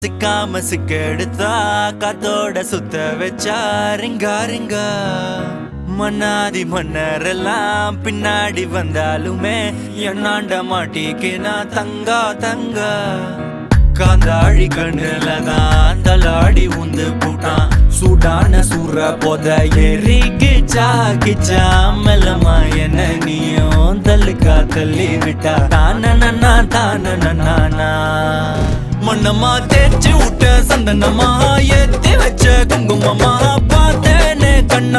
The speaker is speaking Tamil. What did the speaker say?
சிக்காம சிக்க எடுத்தா காத்தோட சுத்த வச்சா ரிங்கா ரிங்கா மன்னாதி மன்னரெல்லாம் பின்னாடி வந்தாலுமே என்னாண்ட மாட்டிக்கு நான் தங்கா தங்கா காந்தாழி கண்ணுல தான் தலாடி உந்து போட்டான் சூடான சூற போத ஏறி கிச்சா கிச்சா மெல்லமா என்ன நீயும் தள்ளுக்கா தள்ளி விட்டா தான நன்னா தான நன்னா மண்ணமா தேய்ச்சி விட்ட சந்தனமா ஏத்தி வச்ச குங்குமமா பார்த்தேனே கண்ணா